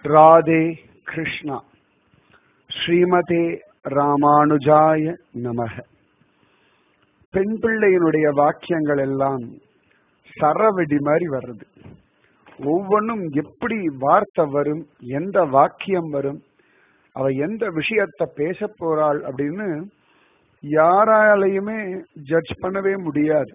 ராதே கிருஷ்ணா ஸ்ரீமதே ராமானுஜாய நமக பெண் பிள்ளையினுடைய வாக்கியங்கள் எல்லாம் சரவெடி மாதிரி வருது ஒவ்வொன்றும் எப்படி வார்த்தை வரும் எந்த வாக்கியம் வரும் அவ எந்த விஷயத்த பேச போறாள் அப்படின்னு யாராலையுமே ஜட்ஜ் பண்ணவே முடியாது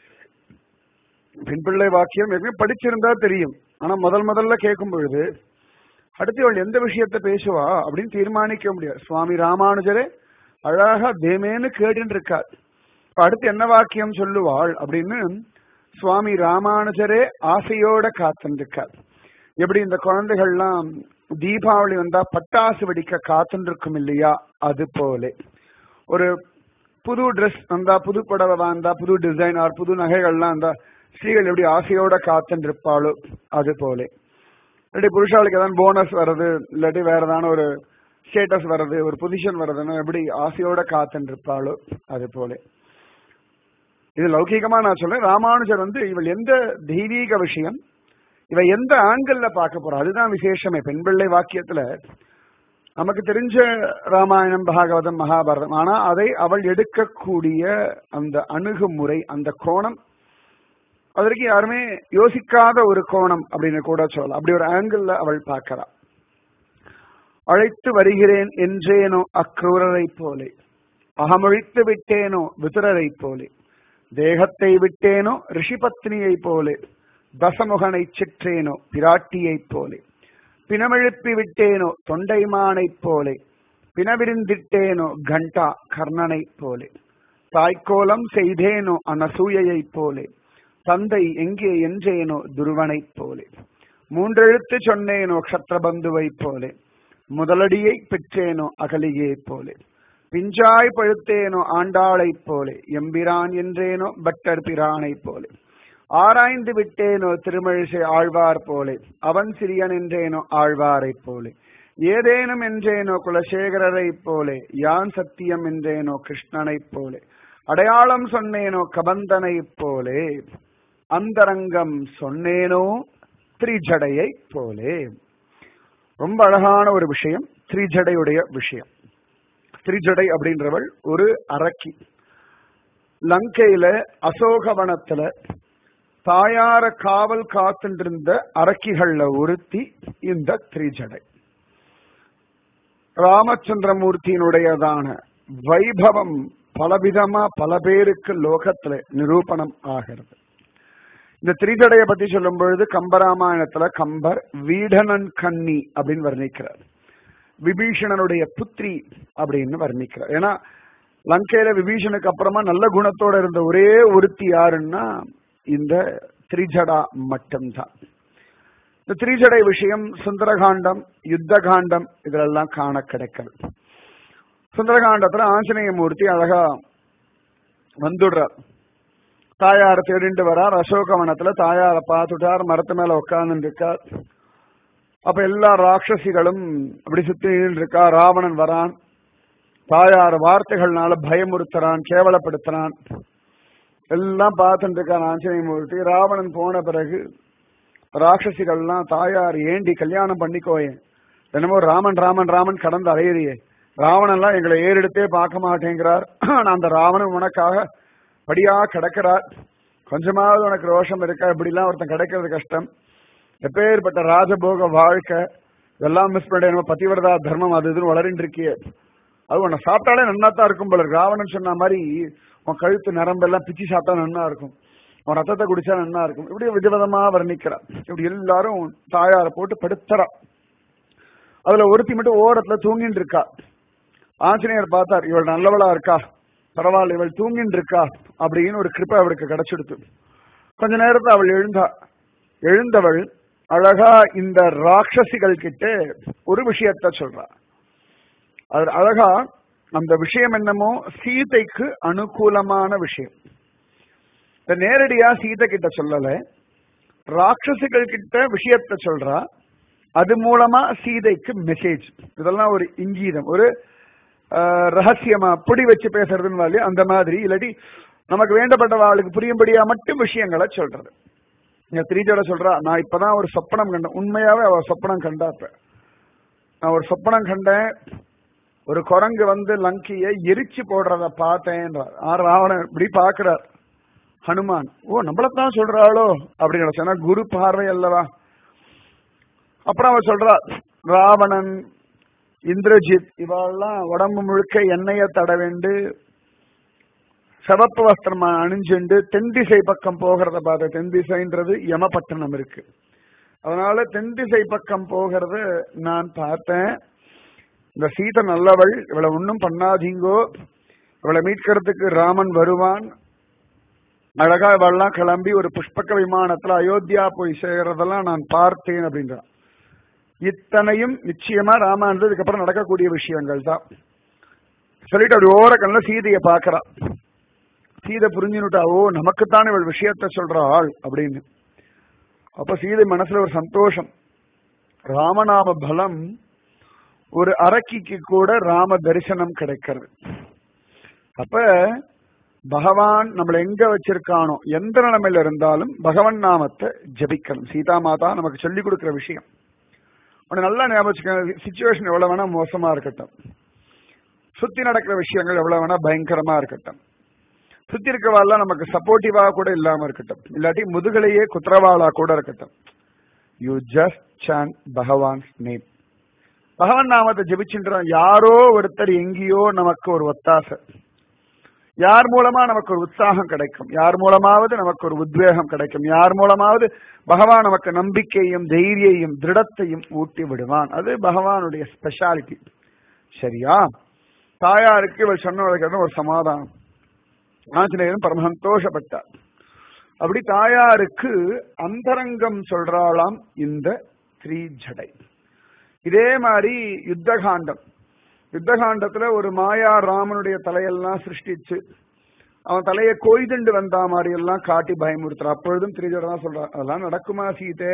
பெண் பிள்ளை வாக்கியம் ஏற்கனவே படிச்சிருந்தா தெரியும் ஆனா முதல் முதல்ல கேட்கும் பொழுது அடுத்து அவள் எந்த விஷயத்த பேசுவா அப்படின்னு தீர்மானிக்க முடியாது சுவாமி ராமானுஜரே அழகா தேமேன்னு கேட்டுட்டு இருக்கார் இப்ப அடுத்து என்ன வாக்கியம் சொல்லுவாள் அப்படின்னு சுவாமி ராமானுஜரே ஆசையோட காத்துருக்கார் எப்படி இந்த குழந்தைகள்லாம் தீபாவளி வந்தா பட்டாசு வெடிக்க காத்துருக்கும் இல்லையா அது போல ஒரு புது ட்ரெஸ் வந்தா புது புடவை வந்தா புது டிசைன் ஆர் புது நகைகள்லாம் வந்தா ஸ்ரீகள் எப்படி ஆசையோட காத்துருப்பாளோ அது போல இல்லாட்டி புருஷாளுக்கு ஏதாவது போனஸ் வர்றது இல்லாட்டி வேற ஏதான ஒரு ஸ்டேட்டஸ் வர்றது ஒரு பொசிஷன் வர்றதுன்னு எப்படி ஆசையோட காத்துருப்பாளோ அது போல இது லௌகீகமா நான் சொல்றேன் ராமானுஜர் வந்து இவள் எந்த தெய்வீக விஷயம் இவ எந்த ஆங்கிள் பார்க்க போறா அதுதான் விசேஷமே பெண் பிள்ளை வாக்கியத்துல நமக்கு தெரிஞ்ச ராமாயணம் பாகவதம் மகாபாரதம் ஆனா அதை அவள் எடுக்கக்கூடிய அந்த அணுகுமுறை அந்த கோணம் அதற்கு யாருமே யோசிக்காத ஒரு கோணம் அப்படின்னு கூட சொல்லலாம் அப்படி ஒரு ஆங்கிள் அவள் பார்க்கிறா அழைத்து வருகிறேன் என்றேனோ அக்ரூரரை போலே அகமொழித்து விட்டேனோ விதுரரை போலே தேகத்தை விட்டேனோ ரிஷிபத்னியை போலே தசமுகனை சிற்றேனோ பிராட்டியைப் போலே பிணமெழுப்பி விட்டேனோ தொண்டைமானைப் போலே பிணவிருந்திட்டேனோ கண்டா கர்ணனைப் போலே தாய்க்கோலம் செய்தேனோ அனசூயைப் போலே தந்தை எங்கே என்றேனோ துருவனைப் போலே மூன்றெழுத்து சொன்னேனோ க்ஷத்ரபந்துவைப் போலே முதலடியை பெற்றேனோ அகலியே போலே பிஞ்சாய் பழுத்தேனோ ஆண்டாளைப் போலே எம்பிரான் என்றேனோ பட்டர் பிரானைப் போலே ஆராய்ந்து விட்டேனோ திருமழிசை ஆழ்வார் போலே அவன் சிறியன் என்றேனோ ஆழ்வாரைப் போலே ஏதேனும் என்றேனோ குலசேகரரைப் போலே யான் சத்தியம் என்றேனோ கிருஷ்ணனைப் போலே அடையாளம் சொன்னேனோ கபந்தனைப் போலே அந்தரங்கம் சொன்னேனோ திரிஜடையைப் போலே ரொம்ப அழகான ஒரு விஷயம் திரிஜடையுடைய விஷயம் திரிஜடை அப்படின்றவள் ஒரு அரக்கி லங்கையில அசோகவனத்துல தாயார காவல் காத்துருந்த அரக்கிகள்ல ஒருத்தி இந்த திரிஜடை ராமச்சந்திரமூர்த்தியினுடையதான வைபவம் பலவிதமா பல பேருக்கு லோகத்துல நிரூபணம் ஆகிறது இந்த திரிஜடையை பத்தி சொல்லும் பொழுது கம்பராமாயணத்துல கம்பர் வீடனன் கன்னி அப்படின்னு வர்ணிக்கிறார் விபீஷணனுடைய புத்திரி அப்படின்னு வர்ணிக்கிறார் ஏன்னா லங்கையில விபீஷனுக்கு அப்புறமா நல்ல குணத்தோட இருந்த ஒரே ஒருத்தி யாருன்னா இந்த திரிஜடா மட்டும்தான் இந்த திரிஜடை விஷயம் சுந்தரகாண்டம் யுத்த காண்டம் இதெல்லாம் காண கிடைக்கிறது சுந்தரகாண்டத்துல ஆஞ்சநேய மூர்த்தி அழகா வந்துடுறார் தாயார தேடிண்டு வரார் அசோகவனத்துல தாயார பார்த்துட்டார் மரத்து மேல உட்கார்ந்து இருக்கார் அப்ப எல்லா ராட்சசிகளும் அப்படி சுத்தி இருக்கா ராவணன் வரான் தாயார் வார்த்தைகள்னால பயமுறுத்துறான் கேவலப்படுத்துறான் எல்லாம் பார்த்துட்டு இருக்கான் ஆஞ்சநேய மூர்த்தி ராவணன் போன பிறகு ராட்சசிகள்லாம் தாயார் ஏண்டி கல்யாணம் பண்ணிக்கோயேன் என்னமோ ராமன் ராமன் ராமன் கடந்து அலையிறியே ராவணன்லாம் எங்களை ஏறெடுத்தே பார்க்க மாட்டேங்கிறார் அந்த ராவணன் உனக்காக படியா கிடக்கிறார் கொஞ்சமாவது உனக்கு ரோஷம் இருக்கா இப்படிலாம் ஒருத்தன் கிடைக்கிறது கஷ்டம் எப்பேற்பட்ட ராஜபோக வாழ்க்கை இதெல்லாம் மிஸ் பண்ணிட பதிவிரதா தர்மம் அது இதுன்னு வளரின்னு இருக்கியே அது உன்னை சாப்பிட்டாலே நன்னா தான் இருக்கும் போல ராவணன் சொன்ன மாதிரி உன் கழுத்து நரம்பெல்லாம் பிச்சு சாப்பிட்டா நன்னா இருக்கும் உன் ரத்தத்தை குடிச்சா நன்னா இருக்கும் இப்படி விதவிதமா வர்ணிக்கிறான் இப்படி எல்லாரும் தாயார போட்டு படுத்துறா அதுல ஒருத்தி மட்டும் ஓரத்துல தூங்கிட்டு இருக்கா ஆஞ்சநேயர் பார்த்தார் இவள் நல்லவளா இருக்கா பரவாயில்ல இவள் தூங்கிட்டு இருக்கா அப்படின்னு ஒரு கிருப்பை அவளுக்கு கிடைச்சிடுத்து கொஞ்ச நேரத்துல அவள் எழுந்தா எழுந்தவள் அழகா இந்த ராட்சசிகள் கிட்ட ஒரு விஷயத்த சொல்றா அது அழகா அந்த விஷயம் என்னமோ சீதைக்கு அனுகூலமான விஷயம் இத நேரடியா சீதை கிட்ட சொல்லல ராட்சசிகள் கிட்ட விஷயத்த சொல்றா அது மூலமா சீதைக்கு மெசேஜ் இதெல்லாம் ஒரு இங்கீதம் ஒரு ரகசியமா புடி வச்சு பேசுறதுன்னு அந்த மாதிரி இல்லாட்டி நமக்கு வேண்டப்பட்டவாளுக்கு புரியும்படியா மட்டும் விஷயங்களை சொல்றது இங்க திரீஜோட சொல்றா நான் இப்பதான் ஒரு சொப்பனம் கண்டேன் உண்மையாவே அவ சொப்பனம் கண்டாப்ப நான் ஒரு சொப்பனம் கண்டேன் ஒரு குரங்கு வந்து லங்கிய எரிச்சு போடுறத பார்த்தேன்றார் ஆ ராவணன் இப்படி பாக்குறார் ஹனுமான் ஓ நம்மளத்தான் சொல்றாளோ அப்படின்னு சொன்னா குரு பார்வை அல்லவா அப்புறம் அவர் சொல்றா ராவணன் இந்திரஜித் இவாளெல்லாம் உடம்பு முழுக்க எண்ணெய தடவேண்டு சிவப்பு வஸ்திரம் அணிஞ்சுண்டு தென் திசை பக்கம் போகிறத பார்த்த தென் திசைன்றது யமபட்டணம் இருக்கு அதனால தென் திசை பக்கம் போகிறத நான் பார்த்தேன் இந்த சீதை நல்லவள் இவளை ஒன்னும் பண்ணாதீங்கோ இவளை மீட்கிறதுக்கு ராமன் வருவான் அழகா இவெல்லாம் கிளம்பி ஒரு புஷ்பக விமானத்துல அயோத்தியா போய் சேர்றதெல்லாம் நான் பார்த்தேன் அப்படின்றான் இத்தனையும் நிச்சயமா ராமானது இதுக்கப்புறம் நடக்கக்கூடிய விஷயங்கள் தான் சொல்லிட்டு அப்படி ஓர கண்ணில் சீதையை பாக்குறா சீதை புரிஞ்சுனுட்டா ஓ நமக்குத்தான் இவள் விஷயத்த சொல்றாள் அப்படின்னு அப்ப சீதை மனசுல ஒரு சந்தோஷம் ராமநாம பலம் ஒரு அரக்கிக்கு கூட ராம தரிசனம் கிடைக்கிறது அப்ப பகவான் நம்மளை எங்க வச்சிருக்கானோ எந்த நிலைமையில இருந்தாலும் பகவன் நாமத்தை ஜபிக்கணும் சீதா மாதா நமக்கு சொல்லிக் கொடுக்கிற விஷயம் உன்னை நல்லா ஞாபகம் சுச்சுவேஷன் எவ்வளவு வேணா மோசமா இருக்கட்டும் சுத்தி நடக்கிற விஷயங்கள் எவ்வளவு வேணா பயங்கரமா இருக்கட்டும் சுத்தி இருக்கவாள்லாம் நமக்கு சப்போர்ட்டிவா கூட இல்லாம இருக்கட்டும் இல்லாட்டி முதுகலையே குத்திரவாளா கூட இருக்கட்டும் you just chant Bhagavan's name பகவான் நாமத்தை ஜெபிச்சுன்றோம் யாரோ ஒருத்தர் எங்கேயோ நமக்கு ஒரு ஒத்தாசை யார் மூலமா நமக்கு ஒரு உற்சாகம் கிடைக்கும் யார் மூலமாவது நமக்கு ஒரு உத்வேகம் கிடைக்கும் யார் மூலமாவது பகவான் நமக்கு நம்பிக்கையும் தைரியையும் திருடத்தையும் ஊட்டி விடுவான் அது பகவானுடைய ஸ்பெஷாலிட்டி சரியா தாயாருக்கு இவள் சொன்னவர்களுக்கு ஒரு சமாதானம் ஆஞ்சநேயரும் பரம சந்தோஷப்பட்டார் அப்படி தாயாருக்கு அந்தரங்கம் சொல்றாளாம் இந்த த்ரீ ஜடை இதே மாதிரி யுத்தகாண்டம் யுத்தகாண்டத்துல ஒரு மாயா ராமனுடைய தலையெல்லாம் சிருஷ்டிச்சு அவன் தலையை கொய்துண்டு வந்த மாதிரி எல்லாம் காட்டி பயமுறுத்துற அப்பொழுதும் திரிஜோட தான் சொல்றான் அதெல்லாம் நடக்குமா சீதே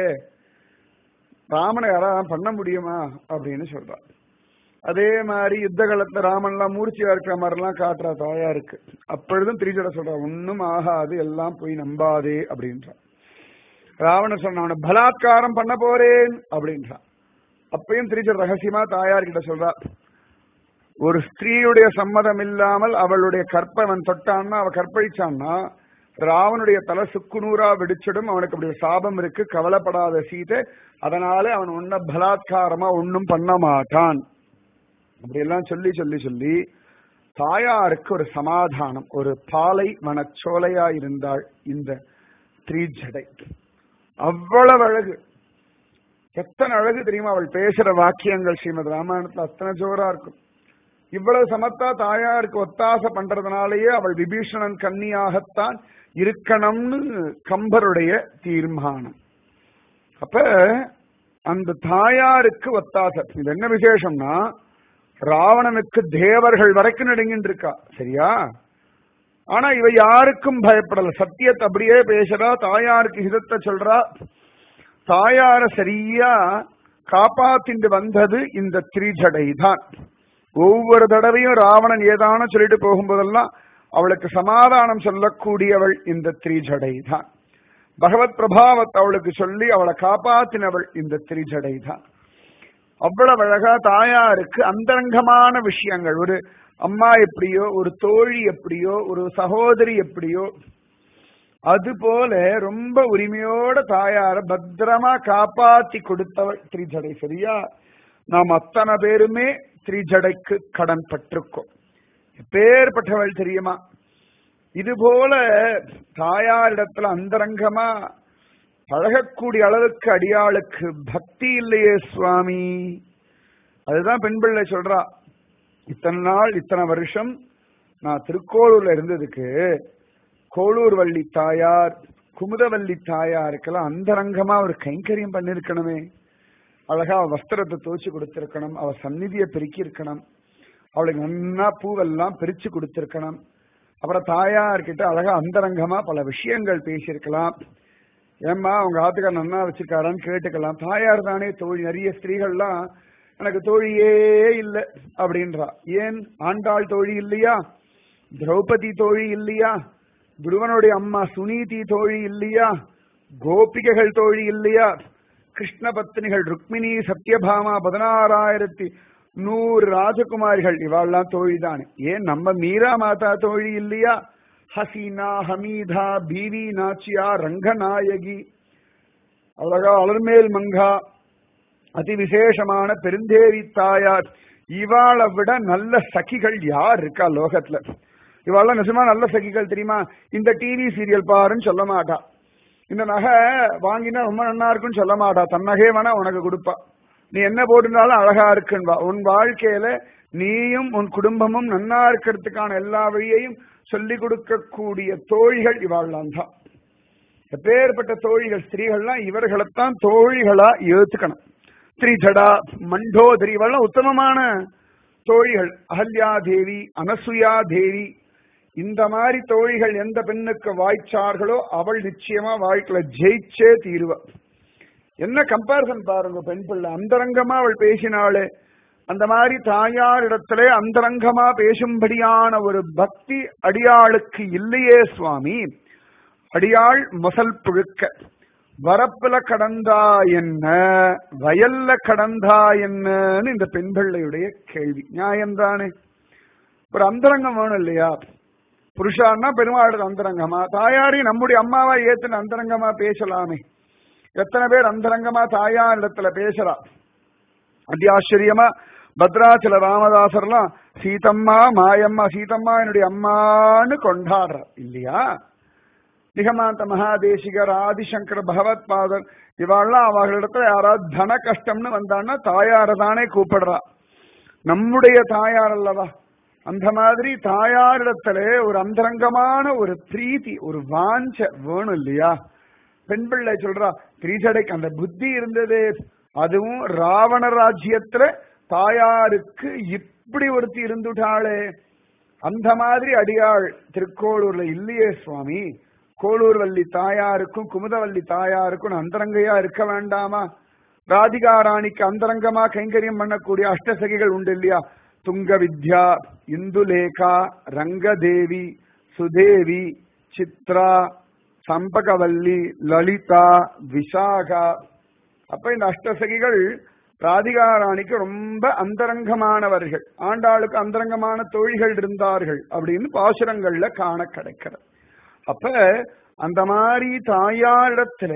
ராமனை யாராவது பண்ண முடியுமா அப்படின்னு சொல்றான் அதே மாதிரி யுத்த காலத்துல ராமன்லாம் மூர்ச்சியா இருக்கிற மாதிரிலாம் காட்டுறா தாயா இருக்கு அப்பொழுதும் திரிஜோட சொல்றா ஒன்னும் ஆகாது எல்லாம் போய் நம்பாதே அப்படின்றான் ராவணன் சொன்ன அவனை பலாத்காரம் பண்ண போறேன் அப்படின்றான் அப்பயும் திரிஜர் ரகசியமா தாயார்கிட்ட சொல்றா ஒரு ஸ்திரீயுடைய சம்மதம் இல்லாமல் அவளுடைய கற்பவன் தொட்டான்னா அவ கற்பழிச்சான்னா ராவனுடைய தலை சுக்குநூறா வெடிச்சிடும் அவனுக்கு அப்படி ஒரு சாபம் இருக்கு கவலைப்படாத சீதை அதனால அவன் உன்ன பலாத்காரமா ஒன்னும் பண்ண மாட்டான் அப்படி எல்லாம் சொல்லி சொல்லி சொல்லி தாயாருக்கு ஒரு சமாதானம் ஒரு பாலை வனச்சோலையா இருந்தாள் இந்த த்ரீஜடை அவ்வளவு அழகு எத்தனை அழகு தெரியுமா அவள் பேசுற வாக்கியங்கள் ஸ்ரீமத் ராமாயணத்துல அத்தனை ஜோரா இருக்கும் இவ்வளவு சமத்தா தாயாருக்கு ஒத்தாசை பண்றதுனாலேயே அவள் விபீஷணன் கன்னியாகத்தான் இருக்கணும்னு கம்பருடைய தீர்மானம் அப்ப அந்த தாயாருக்கு ஒத்தாசை இது என்ன விசேஷம்னா ராவணனுக்கு தேவர்கள் வரைக்கும் நடுங்கிட்டு இருக்கா சரியா ஆனா இவ யாருக்கும் பயப்படல சத்தியத்தை அப்படியே பேசுறா தாயாருக்கு ஹிதத்தை சொல்றா தாயார சரியா காப்பாத்திண்டு வந்தது இந்த திரிஜடை தான் ஒவ்வொரு தடவையும் ராவணன் ஏதான சொல்லிட்டு போகும்போதெல்லாம் அவளுக்கு சமாதானம் சொல்லக்கூடியவள் இந்த திரிஜடை தான் பகவத் பிரபாவத்தை அவளுக்கு சொல்லி அவளை காப்பாத்தினவள் இந்த திரிஜடை தான் அவ்வளவு அழகா தாயாருக்கு அந்தரங்கமான விஷயங்கள் ஒரு அம்மா எப்படியோ ஒரு தோழி எப்படியோ ஒரு சகோதரி எப்படியோ அது போல ரொம்ப உரிமையோட தாயார பத்திரமா காப்பாத்தி கொடுத்தவள் திரிஜடை சரியா நாம் அத்தனை பேருமே திரிஜடைக்கு கடன் பட்டிருக்கோம் பேர்பட்டவள் தெரியுமா இது போல தாயாரிடத்துல அந்தரங்கமா பழகக்கூடிய அளவுக்கு அடியாளுக்கு பக்தி இல்லையே சுவாமி அதுதான் பெண் பிள்ளை சொல்றா இத்தனை நாள் இத்தனை வருஷம் நான் திருக்கோளூர்ல இருந்ததுக்கு கோளூர் வள்ளி தாயார் குமுதவல்லி தாயாருக்கெல்லாம் அந்தரங்கமா ஒரு கைங்கரியம் பண்ணிருக்கணுமே அழகா அவ வஸ்திரத்தை துவச்சு கொடுத்திருக்கணும் அவ சந்நிதியை பெருக்கி இருக்கணும் அவளுக்கு நன்னா பூவெல்லாம் பிரிச்சு கொடுத்திருக்கணும் அப்புறம் தாயார்கிட்ட அழகா அந்தரங்கமா பல விஷயங்கள் பேசியிருக்கலாம் ஏம்மா உங்க ஆத்துக்கார் நன்னா வச்சிருக்காரான்னு கேட்டுக்கலாம் தாயார் தானே தோழி நிறைய ஸ்திரீகள்லாம் எனக்கு தோழியே இல்லை அப்படின்றா ஏன் ஆண்டாள் தோழி இல்லையா திரௌபதி தோழி இல்லையா துருவனுடைய அம்மா சுனீதி தோழி இல்லையா கோபிகைகள் தோழி இல்லையா கிருஷ்ண பத்னிகள் ருக்மிணி சத்யபாமா பதினாறாயிரத்தி நூறு ராஜகுமாரிகள் இவாள்லாம் தோழிதானே ஏன் நம்ம மீரா மாதா தோழி இல்லையா ஹசீனா ஹமீதா பீவி நாச்சியா ரங்கநாயகி அழகா அலர்மேல் மங்கா அதி விசேஷமான பெருந்தேவி தாயார் இவாளை விட நல்ல சகிகள் யார் இருக்கா லோகத்துல இவாள நிஜமா நல்ல சகிகள் தெரியுமா இந்த டிவி சீரியல் பாருன்னு சொல்ல மாட்டா இந்த நகை வாங்கினா ரொம்ப நல்லா இருக்குன்னு சொல்ல மாட்டா தன் நகையை வேணா உனக்கு கொடுப்பா நீ என்ன போட்டிருந்தாலும் அழகா இருக்குன்பா உன் வாழ்க்கையில நீயும் உன் குடும்பமும் நன்னா இருக்கிறதுக்கான எல்லா வழியையும் சொல்லிக் கொடுக்கக்கூடிய தோழிகள் இவாள்லாம் தான் எப்பேற்பட்ட தோழிகள் ஸ்திரீகள்லாம் இவர்களைத்தான் தோழிகளா ஏத்துக்கணும் ஸ்ரீஜடா மண்டோதரி இவெல்லாம் உத்தமமான தோழிகள் அகல்யா தேவி அனசுயா தேவி இந்த மாதிரி தோழிகள் எந்த பெண்ணுக்கு வாய்ச்சார்களோ அவள் நிச்சயமா வாழ்க்கையில ஜெயிச்சே தீருவா என்ன கம்பாரிசன் பாருங்க பெண் பிள்ளை அந்தரங்கமா அவள் பேசினாளே அந்த மாதிரி தாயார் இடத்துல அந்தரங்கமா பேசும்படியான ஒரு பக்தி அடியாளுக்கு இல்லையே சுவாமி அடியாள் முசல் புழுக்க வரப்புல கடந்தா என்ன வயல்ல கடந்தா என்னன்னு இந்த பெண் பிள்ளையுடைய கேள்வி நியாயம்தானே ஒரு அந்தரங்கம் வேணும் இல்லையா புருஷான்னா பெருமாளுக்கு அந்தரங்கமா தாயாரி நம்முடைய அம்மாவா ஏத்துன அந்தரங்கமா பேசலாமே எத்தனை பேர் அந்தரங்கமா தாயார் இடத்துல பேசலாம் அதி ஆச்சரியமா பத்ராச்சல ராமதாசர்லாம் சீதம்மா மாயம்மா சீதம்மா என்னுடைய அம்மான்னு கொண்டாடுற இல்லையா நிகமாந்த மகாதேசிகர் ஆதிசங்கர் பகவத் பாதர் இவாள்லாம் அவர்களிடத்துல யாராவது தன கஷ்டம்னு வந்தான்னா தாயார தானே கூப்பிடுறா நம்முடைய தாயார் அல்லவா அந்த மாதிரி தாயாரிடத்துல ஒரு அந்தரங்கமான ஒரு பிரீத்தி ஒரு வாஞ்ச வேணும் இல்லையா பெண் பிள்ளை சொல்றா திரிசடைக்கு அந்த புத்தி இருந்தது அதுவும் ராவண ராஜ்யத்துல தாயாருக்கு இப்படி ஒருத்தி இருந்துட்டாளே அந்த மாதிரி அடியாள் திருக்கோளூர்ல இல்லையே சுவாமி கோளூர்வல்லி தாயாருக்கும் குமுதவல்லி தாயாருக்கும் அந்தரங்கையா இருக்க வேண்டாமா ராதிகா ராணிக்கு அந்தரங்கமா கைங்கரியம் பண்ணக்கூடிய அஷ்டசகிகள் உண்டு இல்லையா துங்க வித்யா இந்துலேகா ரங்கதேவி சுதேவி சித்ரா சம்பகவல்லி லலிதா விசாகா அப்ப இந்த அஷ்டசகிகள் ராதிகா ராணிக்கு ரொம்ப அந்தரங்கமானவர்கள் ஆண்டாளுக்கு அந்தரங்கமான தோழிகள் இருந்தார்கள் அப்படின்னு பாசுரங்கள்ல காண கிடைக்கிறது அப்ப அந்த மாதிரி தாயாரிடத்துல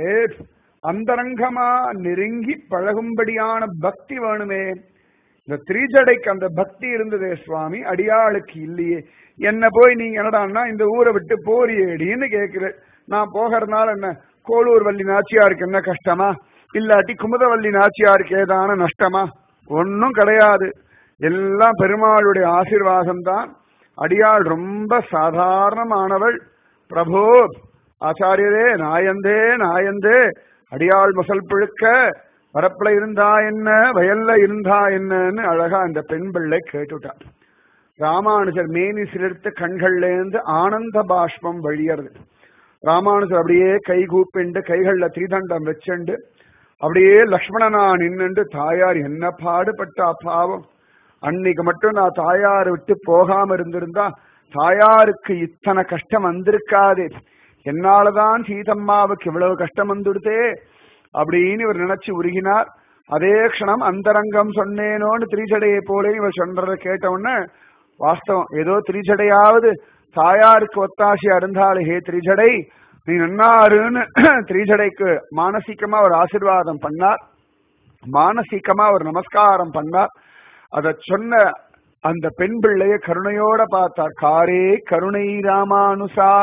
அந்தரங்கமா நெருங்கி பழகும்படியான பக்தி வேணுமே இந்த திரிஜடைக்கு அந்த பக்தி இருந்ததே சுவாமி அடியாளுக்கு இல்லையே என்ன போய் நீங்க என்னடான்னா இந்த ஊரை விட்டு போறியேடின்னு கேட்கிற நான் போகிறதுனால என்ன கோளூர் வள்ளி நாச்சியாருக்கு என்ன கஷ்டமா இல்லாட்டி குமுதவல்லி நாச்சியாருக்கு ஏதான நஷ்டமா ஒன்னும் கிடையாது எல்லாம் பெருமாளுடைய ஆசீர்வாதம் தான் அடியாள் ரொம்ப சாதாரணமானவள் பிரபு ஆச்சாரியரே நாயந்தே நாயந்தே அடியாள் முசல் புழுக்க வரப்புல இருந்தா என்ன வயல்ல இருந்தா என்னன்னு அழகா அந்த பெண் பிள்ளை கேட்டுட்டார் ராமானுஜர் மேனி சிலிர்த்து கண்கள்ல இருந்து ஆனந்த பாஷ்பம் வழியறது ராமானுஜர் அப்படியே கை கூப்பிண்டு கைகள்ல திரிதண்டம் வச்சுண்டு அப்படியே லக்ஷ்மணனா நின்னுண்டு தாயார் என்ன பாடுபட்டா பாவம் அன்னைக்கு மட்டும் நான் தாயார் விட்டு போகாம இருந்திருந்தா தாயாருக்கு இத்தனை கஷ்டம் வந்திருக்காது என்னாலதான் சீதம்மாவுக்கு இவ்வளவு கஷ்டம் வந்துடுதே அப்படின்னு இவர் நினைச்சு உருகினார் அதே க்ஷணம் அந்தரங்கம் சொன்னேனோன்னு திரிச்சடையை போல இவர் சொல்றத கேட்ட உடனே வாஸ்தவம் ஏதோ திரிச்சடையாவது தாயாருக்கு ஒத்தாசியா இருந்தாலே ஹே திரிஜடை நீ நன்னாருன்னு திரிஜடைக்கு மானசீகமா ஒரு ஆசிர்வாதம் பண்ணார் மானசீகமா ஒரு நமஸ்காரம் பண்ணார் அத சொன்ன அந்த பெண் பிள்ளைய கருணையோட பார்த்தார் காரே கருணை ராமானுசா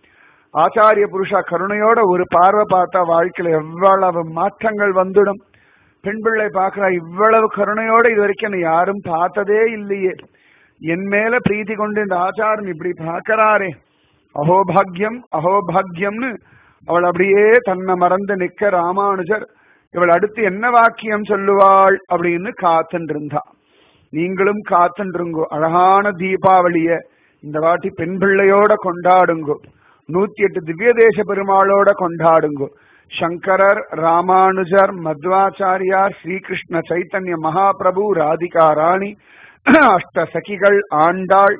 ஆச்சாரிய புருஷா கருணையோட ஒரு பார்வை பார்த்தா வாழ்க்கையில எவ்வளவு மாற்றங்கள் வந்துடும் பெண் பிள்ளை பார்க்கிறா இவ்வளவு கருணையோட இது வரைக்கும் யாரும் பார்த்ததே இல்லையே என் மேல பிரீத்தி கொண்டு இந்த ஆச்சாரன் இப்படி பார்க்கறாரே அஹோபாகியம் அஹோபாகியம்னு அவள் அப்படியே தன்னை மறந்து நிக்க ராமானுஜர் இவள் அடுத்து என்ன வாக்கியம் சொல்லுவாள் அப்படின்னு காத்துட்டு இருந்தா நீங்களும் காத்துருங்கோ அழகான தீபாவளிய இந்த வாட்டி பெண் பிள்ளையோட கொண்டாடுங்கோ நூத்தி எட்டு திவ்ய தேச பெருமாளோட கொண்டாடுங்கோ சங்கரர் ராமானுஜர் மத்வாச்சாரியார் ஸ்ரீகிருஷ்ண சைத்தன்ய மகாபிரபு ராதிகா ராணி அஷ்ட சகிகள் ஆண்டாள்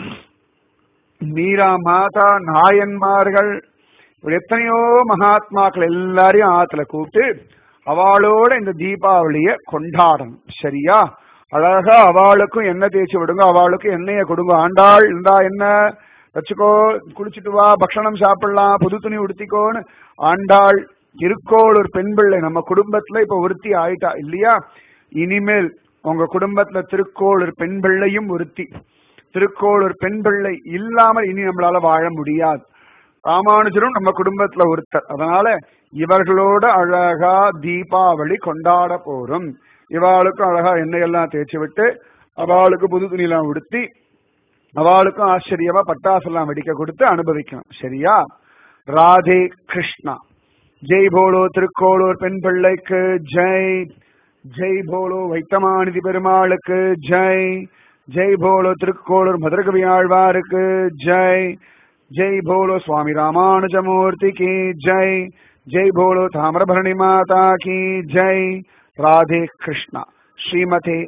மீரா மாதா நாயன்மார்கள் இப்படி எத்தனையோ மகாத்மாக்கள் எல்லாரையும் ஆத்துல கூப்பிட்டு அவளோட இந்த தீபாவளிய கொண்டாடணும் சரியா அழகா அவளுக்கும் எண்ணெய் தேய்ச்சி விடுங்க அவளுக்கும் எண்ணெய கொடுங்க ஆண்டாள் இருந்தா என்ன வச்சுக்கோ குளிச்சுட்டு வா பக்ஷணம் சாப்பிடலாம் புது துணி உடுத்திக்கோன்னு ஆண்டாள் திருக்கோள் ஒரு பெண் பிள்ளை நம்ம குடும்பத்துல இப்ப ஒருத்தி ஆயிட்டா இல்லையா இனிமேல் உங்க குடும்பத்துல திருக்கோளூர் பெண் பிள்ளையும் ஒருத்தி திருக்கோளூர் பெண் பிள்ளை இல்லாமல் இனி நம்மளால வாழ முடியாது ராமானுஜரும் நம்ம குடும்பத்துல ஒருத்தர் அதனால இவர்களோட அழகா தீபாவளி கொண்டாட போறோம் இவாளுக்கும் அழகா எண்ணெயெல்லாம் தேய்ச்சி விட்டு அவளுக்கு புது துணியெல்லாம் உடுத்தி அவளுக்கும் ஆச்சரியமா பட்டாசெல்லாம் வெடிக்க கொடுத்து அனுபவிக்கணும் சரியா ராதே கிருஷ்ணா ஜெய் போலோ திருக்கோளூர் பெண் பிள்ளைக்கு ஜெய் ஜெய் போலோ வைத்தமாநிதி பெருமாளுக்கு ஜெய் ஜெய் போலோ திருக்கோளூர் மதுரகவி ஆழ்வாருக்கு ஜெய் ஜெய் போலோ சுவாமி ராமானுஜமூர்த்தி கி ஜெய் ஜெய் போலோ தாமிரபரணி மாதா கி ஜெய் ராதே கிருஷ்ணா ஸ்ரீமதே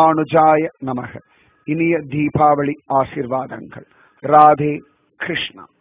ராமானுஜாய நமக இனிய தீபாவளி ஆசிர்வாதங்கள் ராதே கிருஷ்ணா